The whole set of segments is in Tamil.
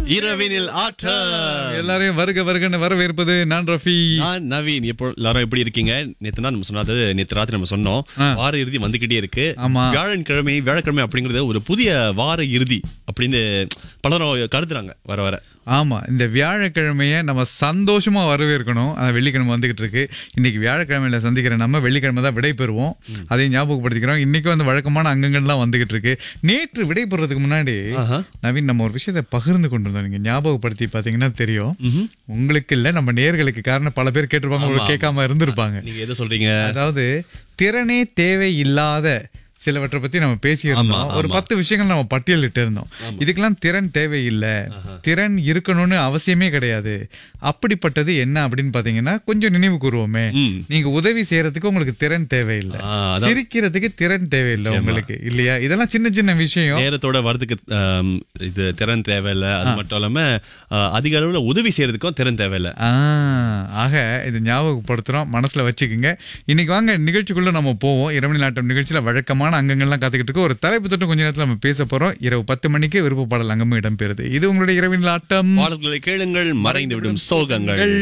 இரவினில் ஆட்டம் எல்லாரையும் வருக வருகன்னு வரவேற்பது நான் ரஃபி நான் நவீன் இப்போ எல்லாரும் எப்படி இருக்கீங்க நேத்து தான் நம்ம சொன்னது நேத்து ராத்திரி நம்ம சொன்னோம் ஆ. வார இறுதி வந்துகிட்டே இருக்கு ஆமா. வியாழக்கிழமை வியாழக்கிழமை அப்படிங்கறது ஒரு புதிய வார இறுதி அப்படின்னு பலரும் கருதுறாங்க வர வர ஆமா இந்த வியாழக்கிழமைய நம்ம சந்தோஷமா வரவேற்கணும் அந்த வெள்ளிக்கிழமை வந்துகிட்டு இருக்கு இன்னைக்கு வியாழக்கிழமையில சந்திக்கிற நம்ம வெள்ளிக்கிழமை தான் விடை பெறுவோம் அதையும் ஞாபகப்படுத்திக்கிறோம் இன்னைக்கு வந்து வழக்கமான அங்கங்கள்லாம் வந்துகிட்டு இருக்கு நேற்று விடை பெறுறதுக்கு முன்னாடி ஆஹா. நவீன் நம்ம ஒரு விஷயத்தை பகிர்ந்து கொண்டு வந்தோம் நீங்க ஞாபகப்படுத்தி பாத்தீங்கன்னா தெரியும் உங்களுக்கு இல்ல நம்ம நேர்களுக்கு காரணம் பல பேர் கேட்டிருப்பாங்க ஒரு கேட்காம இருந்திருப்பாங்க நீங்க எதை சொல்றீங்க அதாவது திறனே தேவையில்லாத சிலவற்றை பத்தி நம்ம பேசியிருந்தோம் ஆமா, ஒரு ஆமா. பத்து விஷயங்கள் நம்ம பட்டியலிட்டு இருந்தோம் இதுக்கெல்லாம் திறன் தேவையில்லை திறன் இருக்கணும்னு அவசியமே கிடையாது அப்படிப்பட்டது என்ன அப்படின்னு பாத்தீங்கன்னா கொஞ்சம் நினைவு கூறுவோமே ம். நீங்க உதவி செய்யறதுக்கு உங்களுக்கு திறன் தேவையில்லை ஆ, அதான். சிரிக்கிறதுக்கு திறன் தேவையில்லை உங்களுக்கு இல்லையா இதெல்லாம் சின்ன சின்ன விஷயம் நேரத்தோட வரதுக்கு ஆம், இது திறன் தேவையில்ல அது மட்டும் இல்லாம ஆ, அதிக அளவுல உதவி செய்யறதுக்கும் திறன் தேவையில்ல ஆ, ஆக இது ஞாபகப்படுத்துறோம் மனசுல வச்சுக்கோங்க இன்னைக்கு வாங்க நிகழ்ச்சிக்குள்ள நம்ம போவோம் இரவு நாட்டம் நிகழ்ச்சியில வழக்கமான அங்கங்கள்லாம் காத்துக்கிட்டு இருக்கு ஒரு தலைப்பு தொட்டு கொஞ்ச நேரத்துல நம்ம பேச போறோம் இரவு பத்து மணிக்கு விருப்ப பாடல் அங்கமும் இடம்பெறுது இது உங்களுடைய இரவின் ஆட்டம் பாடல்களை கேளுங்கள் மறைந்துவிடும் சோகங்கள்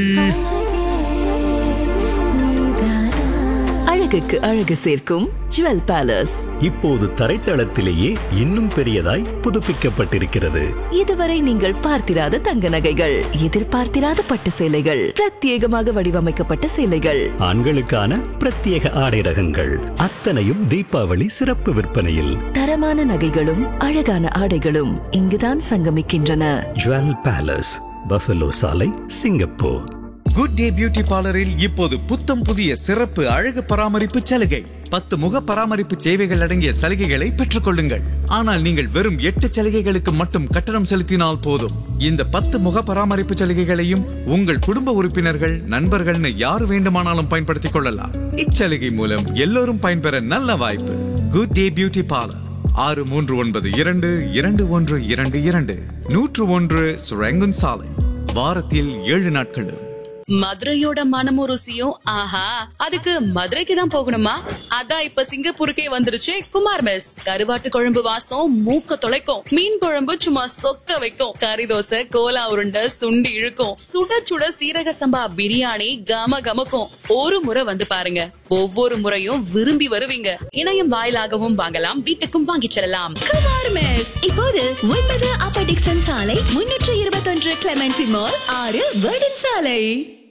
அழகுக்கு அழகு சேர்க்கும் ஜுவல் பேலஸ் இப்போது தரைத்தளத்திலேயே இன்னும் பெரியதாய் புதுப்பிக்கப்பட்டிருக்கிறது இதுவரை நீங்கள் பார்த்திராத தங்க நகைகள் எதிர்பார்த்திராத பட்டு சேலைகள் பிரத்யேகமாக வடிவமைக்கப்பட்ட சேலைகள் ஆண்களுக்கான பிரத்யேக ஆடை ரகங்கள் அத்தனையும் தீபாவளி சிறப்பு விற்பனையில் தரமான நகைகளும் அழகான ஆடைகளும் இங்குதான் சங்கமிக்கின்றன ஜுவல் பேலஸ் பஃபலோ சாலை சிங்கப்பூர் குட் டே பியூட்டி பார்லரில் இப்போது புத்தம் புதிய சிறப்பு அழகு பராமரிப்பு சலுகை பத்து முக பராமரிப்பு சேவைகள் அடங்கிய சலுகைகளை பெற்றுக் கொள்ளுங்கள் ஆனால் நீங்கள் வெறும் எட்டு சலுகைகளுக்கு மட்டும் கட்டணம் செலுத்தினால் போதும் இந்த பத்து முக பராமரிப்பு சலுகைகளையும் உங்கள் குடும்ப உறுப்பினர்கள் நண்பர்கள்னு யார் வேண்டுமானாலும் பயன்படுத்திக் கொள்ளலாம் இச்சலுகை மூலம் எல்லோரும் பயன்பெற நல்ல வாய்ப்பு குட் டே பியூட்டி பார்லர் ஆறு மூன்று ஒன்பது இரண்டு இரண்டு ஒன்று இரண்டு இரண்டு நூற்று ஒன்று சுரங்குன் சாலை வாரத்தில் ஏழு நாட்களும் மதுரையோட மனமும் ருசியும் ஆஹா அதுக்கு மதுரைக்கு தான் போகணுமா அதான் இப்ப சிங்கப்பூருக்கே வந்துருச்சு குமார் மெஸ் கருவாட்டு குழம்பு வாசம் மூக்க தொலைக்கும் மீன் குழம்பு சும்மா சொக்க வைக்கும் கறி தோசை கோலா உருண்டை சுண்டி இழுக்கும் சுட சுட சீரக சம்பா பிரியாணி கம கமக்கும் ஒரு முறை வந்து பாருங்க ஒவ்வொரு முறையும் விரும்பி வருவீங்க இணையம் வாயிலாகவும் வாங்கலாம் வீட்டுக்கும் வாங்கிச் செல்லலாம் குமார் மெஸ் இப்போது ஒன்பது அப்பர் டிக்சன் சாலை முன்னூற்று இருபத்தொன்று கிளமெண்டி மால் ஆறு வேர்டன் சாலை